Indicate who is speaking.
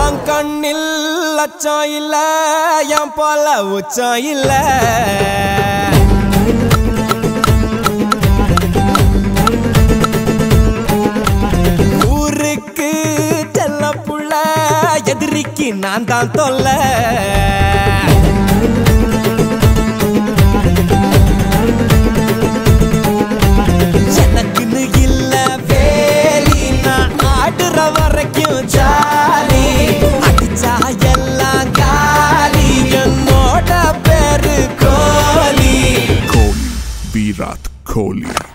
Speaker 1: என் கண்ணில் லட்சம் இல்ல என் போல உச்சம் இல்ல ஊருக்கு செல்ல புள்ள எதிரிக்கு நான் தான் தொல்லை எனக்குன்னு இல்ல வேலி நான் ஆடுற வரைக்கும் ஜாலி அடிச்சா எல்லாம் காலி என்னோட பேரு கோலி
Speaker 2: கோலி விராட் கோலி